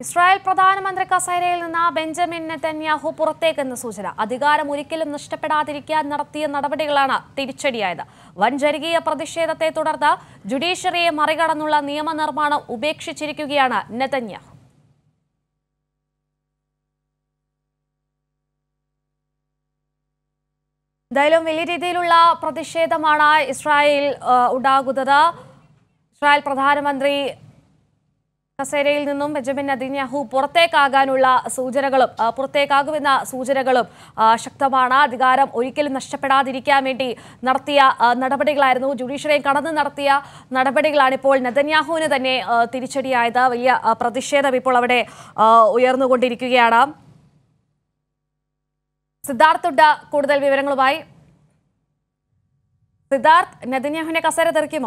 Israel പ്രധാനമന്ത്രി കസേരയിൽ നിന്ന് ബെഞ്ചമിൻ നെതന്യാഹു പുറത്തേക്കെന്ന് സൂചന അധികാരം ഒരിക്കലും നഷ്ടപ്പെടാതിരിക്കാൻ നടത്തിയ നടപടികളാണ് തിരിച്ചടിയായത് വൻ ജനകീയ പ്രതിഷേധത്തെ തുടർന്ന് ജുഡീഷ്യറിയെ മറികടന്നുള്ള നിയമനിർമ്മാണം ഉപേക്ഷിച്ചിരിക്കുകയാണ് നെതന്യാഹു എന്തായാലും വലിയ രീതിയിലുള്ള പ്രതിഷേധമാണ് ഇസ്രായേൽ ആ, ഉണ്ടാകുന്നത് ഇസ്രായേൽ പ്രധാനമന്ത്രി കസേരയിൽ നിന്നും ബെഞ്ചമിൻ നദിന്യാഹു പുറത്തേക്കാകാനുള്ള സൂചനകളും ആ, പുറത്തേക്കാകുമെന്ന സൂചനകളും ആ, ശക്തമാണ് അധികാരം ഒരിക്കലും നഷ്ടപ്പെടാതിരിക്കാൻ വേണ്ടി നടത്തിയ ആ, നടപടികളായിരുന്നു ജുഡീഷ്യറിയെ കടന്ന് നടത്തിയ നടപടികളാണ് ഇപ്പോൾ നെതന്യാഹുവിന് തന്നെ ആ, തിരിച്ചടിയായത് വലിയ ആ, പ്രതിഷേധം ഇപ്പോൾ അവിടെ ആ, ഉയർന്നുകൊണ്ടിരിക്കുകയാണ് സിദ്ധാർത്ഥുണ്ട് കൂടുതൽ വിവരങ്ങളുമായി സിദ്ധാർത്ഥ് നെതന്യാഹുവിനെ കസേര തെറിക്കുമോ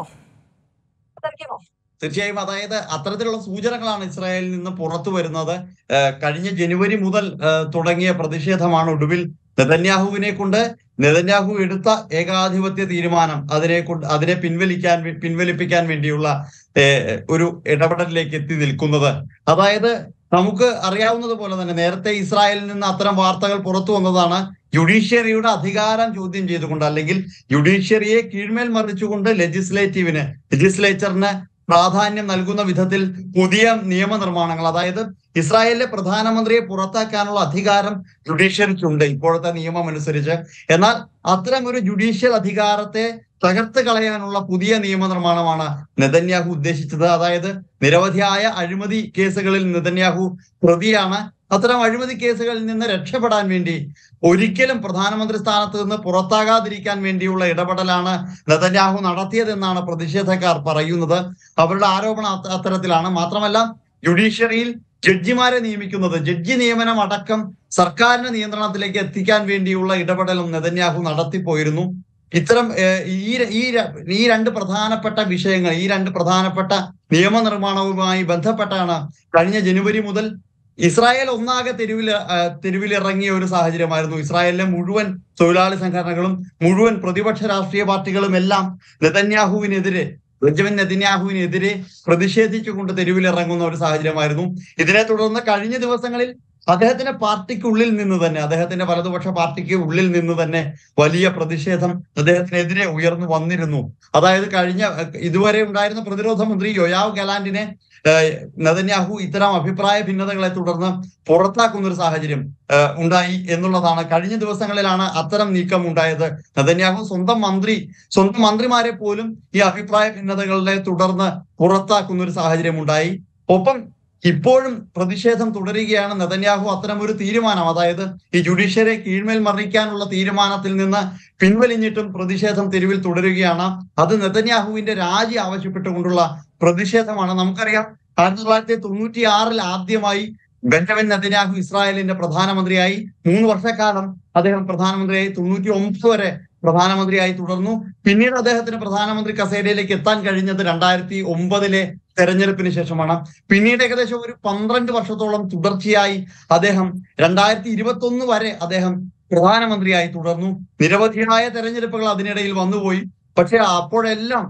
തെറിക്കുമോ തീർച്ചയായും അതായത് അത്തരത്തിലുള്ള സൂചനകളാണ് ഇസ്രായേലിൽ നിന്ന് പുറത്തു വരുന്നത് ഏഹ് കഴിഞ്ഞ ജനുവരി മുതൽ ഏഹ് തുടങ്ങിയ പ്രതിഷേധമാണ് ഒടുവിൽ നെതന്യാഹുവിനെ കൊണ്ട് നെതന്യാഹു എടുത്ത ഏകാധിപത്യ തീരുമാനം അതിനെ കൊണ്ട് അതിനെ പിൻവലിക്കാൻ വേ- പിൻവലിപ്പിക്കാൻ വേണ്ടിയുള്ള ഏഹ് ഒരു ഇടപെടലിലേക്ക് എത്തി നിൽക്കുന്നത് അതായത് നമുക്ക് അറിയാവുന്നത് പോലെ തന്നെ നേരത്തെ ഇസ്രായേലിൽ നിന്ന് അത്തരം വാർത്തകൾ പുറത്തു വന്നതാണ് ജുഡീഷ്യറിയുടെ അധികാരം ചോദ്യം ചെയ്തുകൊണ്ട് അല്ലെങ്കിൽ ജുഡീഷ്യറിയെ കീഴ്മേൽ മറിച്ചുകൊണ്ട് ലെജിസ്ലേറ്റീവിന് ലെജിസ്ലേച്ചറിന് പ്രാധാന്യം നൽകുന്ന വിധത്തിൽ പുതിയ നിയമനിർമ്മാണങ്ങൾ അതായത് ഇസ്രായേലിലെ പ്രധാനമന്ത്രിയെ പുറത്താക്കാനുള്ള അധികാരം ജുഡീഷ്യറിക്കുണ്ട് ഇപ്പോഴത്തെ നിയമം അനുസരിച്ച് എന്നാൽ അത്തരം ഒരു ജുഡീഷ്യൽ അധികാരത്തെ തകർത്ത് കളയാനുള്ള പുതിയ നിയമനിർമ്മാണമാണ് നെതന്യാഹു ഉദ്ദേശിച്ചത് അതായത് നിരവധിയായ അഴിമതി കേസുകളിൽ നെതന്യാഹു പ്രതിയാണ് അത്തരം അഴിമതി കേസുകളിൽ നിന്ന് രക്ഷപ്പെടാൻ വേണ്ടി ഒരിക്കലും പ്രധാനമന്ത്രി സ്ഥാനത്ത് നിന്ന് പുറത്താകാതിരിക്കാൻ വേണ്ടിയുള്ള ഇടപെടലാണ് നെതന്യാഹു നടത്തിയതെന്നാണ് പ്രതിഷേധക്കാർ പറയുന്നത് അവരുടെ ആരോപണം അത്ത- അത്തരത്തിലാണ് മാത്രമല്ല ജുഡീഷ്യറിയിൽ ജഡ്ജിമാരെ നിയമിക്കുന്നത് ജഡ്ജി നിയമനം അടക്കം സർക്കാരിന്റെ നിയന്ത്രണത്തിലേക്ക് എത്തിക്കാൻ വേണ്ടിയുള്ള ഇടപെടലും നെതന്യാഹു നടത്തിപ്പോയിരുന്നു ഇത്തരം ഏഹ്, ഈ ര- ഈ ര- ഈ രണ്ട് പ്രധാനപ്പെട്ട വിഷയങ്ങൾ ഈ രണ്ട് പ്രധാനപ്പെട്ട നിയമനിർമ്മാണവുമായി ബന്ധപ്പെട്ടാണ് കഴിഞ്ഞ ജനുവരി മുതൽ ഇസ്രായേൽ ഒന്നാകെ തെരുവിൽ ഏഹ്, തെരുവിലിറങ്ങിയ ഒരു സാഹചര്യമായിരുന്നു ഇസ്രായേലിലെ മുഴുവൻ തൊഴിലാളി സംഘടനകളും മുഴുവൻ പ്രതിപക്ഷ രാഷ്ട്രീയ പാർട്ടികളും എല്ലാം നെതന്യാഹുവിനെതിരെ ബെഞ്ചമിൻ നെതന്യാഹുവിനെതിരെ പ്രതിഷേധിച്ചുകൊണ്ട് തെരുവിലിറങ്ങുന്ന ഒരു സാഹചര്യമായിരുന്നു ഇതിനെ തുടർന്ന് കഴിഞ്ഞ ദിവസങ്ങളിൽ അദ്ദേഹത്തിന്റെ പാർട്ടിക്കുള്ളിൽ നിന്ന് തന്നെ അദ്ദേഹത്തിന്റെ വലതുപക്ഷ പാർട്ടിക്ക് ഉള്ളിൽ നിന്ന് തന്നെ വലിയ പ്രതിഷേധം അദ്ദേഹത്തിനെതിരെ ഉയർന്നു വന്നിരുന്നു അതായത് കഴിഞ്ഞ ഏഹ്, ഇതുവരെ ഉണ്ടായിരുന്ന പ്രതിരോധ മന്ത്രി യൊയാവ് ഗലാന്റിനെ ഏഹ്, നെതന്യാഹു ഇത്തരം അഭിപ്രായ ഭിന്നതകളെ തുടർന്ന് പുറത്താക്കുന്ന ഒരു സാഹചര്യം ഏഹ്, ഉണ്ടായി എന്നുള്ളതാണ് കഴിഞ്ഞ ദിവസങ്ങളിലാണ് അത്തരം നീക്കം ഉണ്ടായത് നെതന്യാഹു സ്വന്തം മന്ത്രി സ്വന്തം മന്ത്രിമാരെ പോലും ഈ അഭിപ്രായ ഭിന്നതകളെ തുടർന്ന് പുറത്താക്കുന്ന ഒരു സാഹചര്യം ഉണ്ടായി ഒപ്പം ഇപ്പോഴും പ്രതിഷേധം തുടരുകയാണ് നെതന്യാഹു അത്തരം ഒരു തീരുമാനം അതായത് ഈ ജുഡീഷ്യറെ കീഴ്മേൽ മറിക്കാനുള്ള തീരുമാനത്തിൽ നിന്ന് പിൻവലിഞ്ഞിട്ടും പ്രതിഷേധം തെരുവിൽ തുടരുകയാണ് അത് നെതന്യാഹുവിന്റെ രാജി ആവശ്യപ്പെട്ടുകൊണ്ടുള്ള പ്രതിഷേധമാണ് നമുക്കറിയാം ആയിരത്തി തൊള്ളായിരത്തി തൊണ്ണൂറ്റി ആറിൽ ആദ്യമായി ബെഞ്ചമിൻ നെതന്യാഹു ഇസ്രായേലിന്റെ പ്രധാനമന്ത്രിയായി മൂന്ന് വർഷക്കാലം അദ്ദേഹം പ്രധാനമന്ത്രിയായി തൊണ്ണൂറ്റി ഒമ്പത് വരെ പ്രധാനമന്ത്രിയായി തുടർന്നു പിന്നീട് അദ്ദേഹത്തിന് പ്രധാനമന്ത്രി കസേരയിലേക്ക് എത്താൻ കഴിഞ്ഞത് രണ്ടായിരത്തി ഒമ്പതിലെ തെരഞ്ഞെടുപ്പിന് ശേഷമാണ് പിന്നീട് ഏകദേശം ഒരു പന്ത്രണ്ട് വർഷത്തോളം തുടർച്ചയായി അദ്ദേഹം രണ്ടായിരത്തി ഇരുപത്തി ഒന്ന് വരെ അദ്ദേഹം പ്രധാനമന്ത്രിയായി തുടർന്നു നിരവധിയായ തെരഞ്ഞെടുപ്പുകൾ അതിനിടയിൽ വന്നുപോയി പക്ഷെ അപ്പോഴെല്ലാം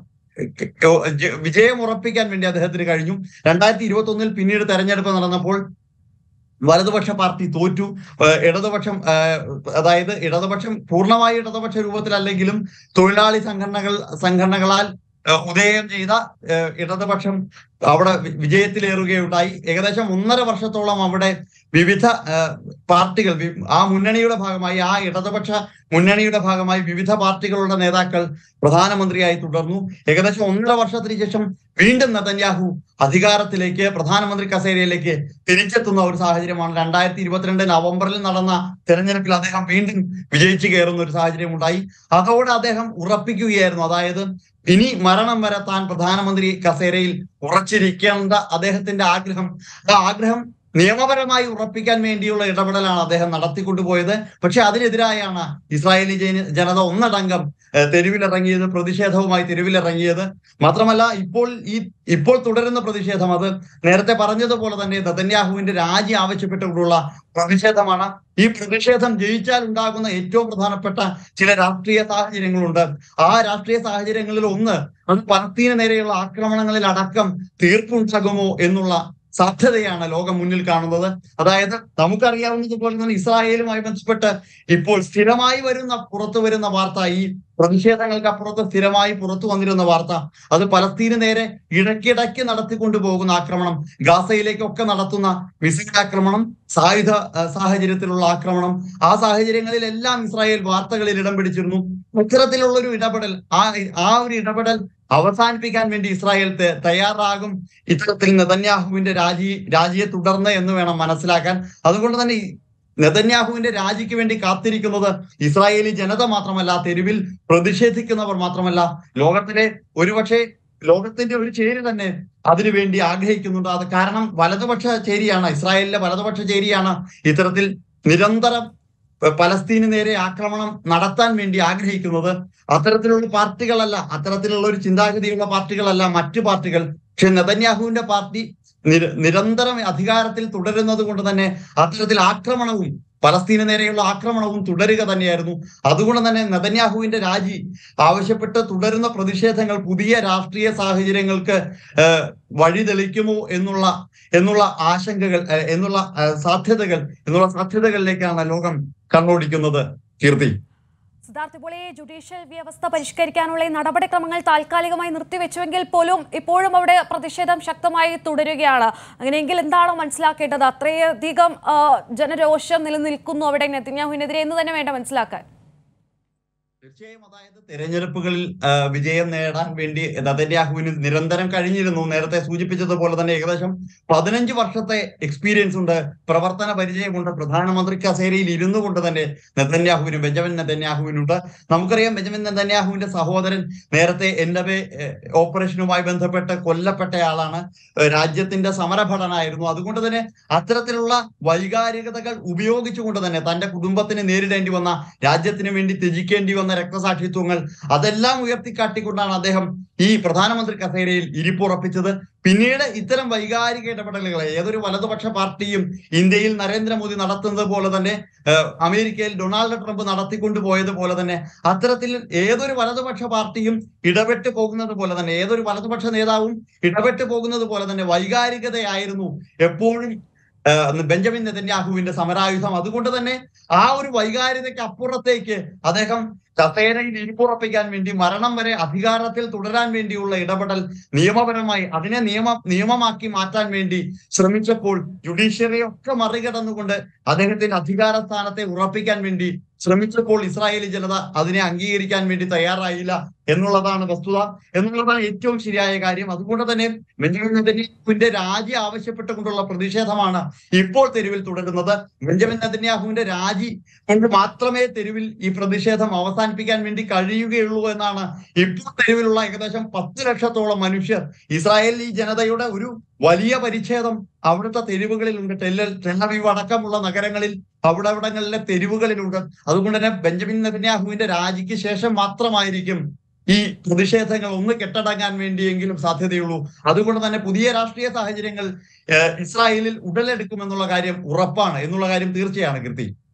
ജ- വിജയം ഉറപ്പിക്കാൻ വേണ്ടി അദ്ദേഹത്തിന് കഴിഞ്ഞു രണ്ടായിരത്തി ഇരുപത്തി ഒന്നിൽ പിന്നീട് തെരഞ്ഞെടുപ്പ് നടന്നപ്പോൾ വലതുപക്ഷ പാർട്ടി തോറ്റു ഏഹ് ഇടതുപക്ഷം ഏഹ് അതായത് ഇടതുപക്ഷം പൂർണ്ണമായി ഇടതുപക്ഷ രൂപത്തിലല്ലെങ്കിലും തൊഴിലാളി സംഘടനകൾ സംഘടനകളാൽ ഏഹ് ഉദയം ചെയ്ത ഏഹ് ഇടതുപക്ഷം അവിടെ വി- വിജയത്തിലേറുകയുണ്ടായി ഏകദേശം ഒന്നര വർഷത്തോളം അവിടെ വിവിധ ഏഹ് പാർട്ടികൾ വി- ആ മുന്നണിയുടെ ഭാഗമായി ആ ഇടതുപക്ഷ മുന്നണിയുടെ ഭാഗമായി വിവിധ പാർട്ടികളുടെ നേതാക്കൾ പ്രധാനമന്ത്രിയായി തുടർന്നു ഏകദേശം ഒന്നര വർഷത്തിന് ശേഷം വീണ്ടും നെതന്യാഹു അധികാരത്തിലേക്ക് പ്രധാനമന്ത്രി കസേരയിലേക്ക് തിരിച്ചെത്തുന്ന ഒരു സാഹചര്യമാണ് രണ്ടായിരത്തി ഇരുപത്തിരണ്ട് നവംബറിൽ നടന്ന തെരഞ്ഞെടുപ്പിൽ അദ്ദേഹം വീണ്ടും വിജയിച്ചു കയറുന്ന ഒരു സാഹചര്യം ഉണ്ടായി അതോടെ അദ്ദേഹം ഉറപ്പിക്കുകയായിരുന്നു അതായത് ഇനി മരണം വരെ താൻ പ്രധാനമന്ത്രി കസേരയിൽ ഉറച്ചിരിക്കേണ്ട അദ്ദേഹത്തിന്റെ ആഗ്രഹം ആ ആഗ്രഹം നിയമപരമായി ഉറപ്പിക്കാൻ വേണ്ടിയുള്ള ഇടപെടലാണ് അദ്ദേഹം നടത്തിക്കൊണ്ടുപോയത് പക്ഷെ അതിനെതിരായാണ് ഇസ്രായേലി ജന- ജനത ഒന്നടങ്കം ഏഹ്, തെരുവിലിറങ്ങിയത് പ്രതിഷേധവുമായി തെരുവിലിറങ്ങിയത് മാത്രമല്ല ഇപ്പോൾ ഈ ഇപ്പോൾ തുടരുന്ന പ്രതിഷേധം അത് നേരത്തെ പറഞ്ഞതുപോലെ തന്നെ നെതന്യാഹുവിന്റെ രാജി ആവശ്യപ്പെട്ടുകൊണ്ടുള്ള പ്രതിഷേധമാണ് ഈ പ്രതിഷേധം ജയിച്ചാൽ ഉണ്ടാകുന്ന ഏറ്റവും പ്രധാനപ്പെട്ട ചില രാഷ്ട്രീയ സാഹചര്യങ്ങളുണ്ട് ആ രാഷ്ട്രീയ സാഹചര്യങ്ങളിൽ ഒന്ന് അത് പലസ്തീന് നേരെയുള്ള ആക്രമണങ്ങളിൽ അടക്കം തീർപ്പുണ്ടാകുമോ എന്നുള്ള സാധ്യതയാണ് ലോകം മുന്നിൽ കാണുന്നത് അതായത് നമുക്കറിയാവുന്നതുപോലെ തന്നെ ഇസ്രായേലുമായി ബന്ധപ്പെട്ട് ഇപ്പോൾ സ്ഥിരമായി വരുന്ന പുറത്തു വരുന്ന വാർത്ത ഈ പ്രതിഷേധങ്ങൾക്ക് അപ്പുറത്ത് സ്ഥിരമായി പുറത്തു വന്നിരുന്ന വാർത്ത അത് പലസ്തീന് നേരെ ഇടയ്ക്കിടയ്ക്ക് നടത്തിക്കൊണ്ടു പോകുന്ന ആക്രമണം ഗാസയിലേക്കൊക്കെ നടത്തുന്ന മിസൈൽ ആക്രമണം സായുധ ആ, സാഹചര്യത്തിലുള്ള ആക്രമണം ആ സാഹചര്യങ്ങളിലെല്ലാം ഇസ്രായേൽ വാർത്തകളിൽ ഇടം പിടിച്ചിരുന്നു ഇത്തരത്തിലുള്ള ഒരു ഇടപെടൽ ആ ആ ഒരു ഇടപെടൽ അവസാനിപ്പിക്കാൻ വേണ്ടി ഇസ്രായേൽ ത- തയ്യാറാകും ഇത്തരത്തിൽ നെതന്യാഹുവിന്റെ രാജി രാജിയെ തുടർന്ന് എന്ന് വേണം മനസ്സിലാക്കാൻ അതുകൊണ്ട് തന്നെ ഈ നെതന്യാഹുവിന്റെ രാജിക്ക് വേണ്ടി കാത്തിരിക്കുന്നത് ഇസ്രായേലി ജനത മാത്രമല്ല തെരുവിൽ പ്രതിഷേധിക്കുന്നവർ മാത്രമല്ല ലോകത്തിലെ ഒരുപക്ഷെ ലോകത്തിന്റെ ഒരു ചേരി തന്നെ അതിനുവേണ്ടി ആഗ്രഹിക്കുന്നുണ്ട് അത് കാരണം വലതുപക്ഷ ചേരിയാണ് ഇസ്രായേലിലെ വലതുപക്ഷ ചേരിയാണ് ഇത്തരത്തിൽ നിരന്തരം പ- പലസ്തീന് നേരെ ആക്രമണം നടത്താൻ വേണ്ടി ആഗ്രഹിക്കുന്നത് അത്തരത്തിലുള്ള പാർട്ടികളല്ല അത്തരത്തിലുള്ള ഒരു ചിന്താഗതിയുള്ള പാർട്ടികളല്ല മറ്റു പാർട്ടികൾ പക്ഷെ നെതന്യാഹുവിന്റെ പാർട്ടി നിര- നിരന്തരം അധികാരത്തിൽ തുടരുന്നത് കൊണ്ട് തന്നെ അത്തരത്തിൽ ആക്രമണവും പലസ്തീന് നേരെയുള്ള ആക്രമണവും തുടരുക തന്നെയായിരുന്നു അതുകൊണ്ട് തന്നെ നെതന്യാഹുവിന്റെ രാജി ആവശ്യപ്പെട്ട് തുടരുന്ന പ്രതിഷേധങ്ങൾ പുതിയ രാഷ്ട്രീയ സാഹചര്യങ്ങൾക്ക് ഏഹ്, വഴി തെളിക്കുമോ എന്നുള്ള എന്നുള്ള ആശങ്കകൾ ഏഹ്, എന്നുള്ള ഏഹ്, സാധ്യതകൾ എന്നുള്ള സാധ്യതകളിലേക്കാണ് ലോകം കണ്ണോടിക്കുന്നത് കീർത്തി സിദ്ധാർത്ഥ് ഇപ്പോൾ ഈ ജുഡീഷ്യൽ വ്യവസ്ഥ പരിഷ്കരിക്കാനുള്ള ഈ നടപടിക്രമങ്ങൾ താൽക്കാലികമായി നിർത്തിവെച്ചുവെങ്കിൽ പോലും ഇപ്പോഴും അവിടെ പ്രതിഷേധം ശക്തമായി തുടരുകയാണ് അങ്ങനെയെങ്കിൽ എന്താണോ മനസ്സിലാക്കേണ്ടത് അത്രയധികം ആ, ജനരോഷം നിലനിൽക്കുന്നു അവിടെ നെതന്യാഹുവിനെതിരെ എന്ന് തന്നെ വേണ്ട മനസ്സിലാക്കാൻ തീർച്ചയായും അതായത് തെരഞ്ഞെടുപ്പുകളിൽ ആ, വിജയം നേടാൻ വേണ്ടി നെതന്യാഹുവിന് നിരന്തരം കഴിഞ്ഞിരുന്നു നേരത്തെ സൂചിപ്പിച്ചതുപോലെ തന്നെ ഏകദേശം പതിനഞ്ച് വർഷത്തെ എക്സ്പീരിയൻസ് ഉണ്ട് പ്രവർത്തന പരിചയമുണ്ട് പ്രധാനമന്ത്രി കസേരയിൽ ഇരുന്നു കൊണ്ട് തന്നെ നെതന്യാഹുവിനും ബെഞ്ചമിൻ നെതന്യാഹുവിനുണ്ട് നമുക്കറിയാം ബെഞ്ചമിൻ നെതന്യാഹുവിന്റെ സഹോദരൻ നേരത്തെ എൻഡബെ ഓപ്പറേഷനുമായി ബന്ധപ്പെട്ട് കൊല്ലപ്പെട്ടയാളാണ് ഏഹ്, രാജ്യത്തിന്റെ സമരഭടനായിരുന്നു അതുകൊണ്ട് തന്നെ അത്തരത്തിലുള്ള വൈകാരികതകൾ ഉപയോഗിച്ചുകൊണ്ട് തന്നെ തന്റെ കുടുംബത്തിന് നേരിടേണ്ടി വന്ന രാജ്യത്തിന് വേണ്ടി ത്യജിക്കേണ്ടി വന്ന രക്തസാക്ഷിത്വങ്ങൾ അതെല്ലാം ഉയർത്തിക്കാട്ടിക്കൊണ്ടാണ് അദ്ദേഹം ഈ പ്രധാനമന്ത്രി കസേരയിൽ ഇരിപ്പുറപ്പിച്ചത് പിന്നീട് ഇത്തരം വൈകാരിക ഇടപെടലുകൾ ഏതൊരു വലതുപക്ഷ പാർട്ടിയും ഇന്ത്യയിൽ നരേന്ദ്രമോദി നടത്തുന്നത് പോലെ തന്നെ ഏഹ്, അമേരിക്കയിൽ ഡൊണാൾഡ് ട്രംപ് നടത്തിക്കൊണ്ടു പോയതുപോലെ തന്നെ അത്തരത്തിൽ ഏതൊരു വലതുപക്ഷ പാർട്ടിയും ഇടപെട്ട് പോകുന്നത് പോലെ തന്നെ ഏതൊരു വലതുപക്ഷ നേതാവും ഇടപെട്ട് പോകുന്നത് പോലെ തന്നെ വൈകാരികതയായിരുന്നു എപ്പോഴും ഏഹ്, ബെഞ്ചമിൻ നെതന്യാഹുവിന്റെ സമരായുധം അതുകൊണ്ട് തന്നെ ആ ഒരു വൈകാരികതയ്ക്ക് അപ്പുറത്തേക്ക് അദ്ദേഹം കസേരയിൽ ഇരിപ്പുറപ്പിക്കാൻ വേണ്ടി മരണം വരെ അധികാരത്തിൽ തുടരാൻ വേണ്ടിയുള്ള ഇടപെടൽ നിയമപരമായി അതിനെ നിയമ നിയമമാക്കി മാറ്റാൻ വേണ്ടി ശ്രമിച്ചപ്പോൾ ജുഡീഷ്യറിയെ ഒക്കെ മറികടന്നുകൊണ്ട് അദ്ദേഹത്തിന്റെ അധികാര സ്ഥാനത്തെ ഉറപ്പിക്കാൻ വേണ്ടി ശ്രമിച്ചപ്പോൾ ഇസ്രായേലി ജനത അതിനെ അംഗീകരിക്കാൻ വേണ്ടി തയ്യാറായില്ല എന്നുള്ളതാണ് വസ്തുത എന്നുള്ളതാണ് ഏറ്റവും ശരിയായ കാര്യം അതുകൊണ്ട് തന്നെ ബെഞ്ചമിൻ നെതന്യാഹുവിന്റെ രാജി ആവശ്യപ്പെട്ടുകൊണ്ടുള്ള പ്രതിഷേധമാണ് ഇപ്പോൾ തെരുവിൽ തുടരുന്നത് ബെഞ്ചമിൻ നെതന്യാഹുവിന്റെ രാജി കൊണ്ട് മാത്രമേ തെരുവിൽ ഈ പ്രതിഷേധം അവസാനിപ്പിക്കാൻ വേണ്ടി കഴിയുകയുള്ളൂ എന്നാണ് ഇപ്പോൾ തെരുവിലുള്ള ഏകദേശം പത്ത് ലക്ഷത്തോളം മനുഷ്യർ ഇസ്രായേലി ജനതയുടെ ഒരു വലിയ പരിച്ഛേദം അവിടുത്തെ തെരുവുകളിലുണ്ട് ടെല്ലൽ ടെല്ലവീവ് അടക്കമുള്ള നഗരങ്ങളിൽ അവിടെ അവിടങ്ങളിലെ തെരുവുകളിലുണ്ട് അതുകൊണ്ട് തന്നെ ബെഞ്ചമിൻ നെതന്യാഹുവിന്റെ രാജിക്ക് ശേഷം മാത്രമായിരിക്കും ഈ പ്രതിഷേധങ്ങൾ ഒന്ന് കെട്ടടങ്ങാൻ വേണ്ടിയെങ്കിലും സാധ്യതയുള്ളൂ അതുകൊണ്ട് തന്നെ പുതിയ രാഷ്ട്രീയ സാഹചര്യങ്ങൾ ഏഹ്, ഇസ്രായേലിൽ ഉടലെടുക്കുമെന്നുള്ള കാര്യം ഉറപ്പാണ് എന്നുള്ള കാര്യം തീർച്ചയാണ് കീർത്തി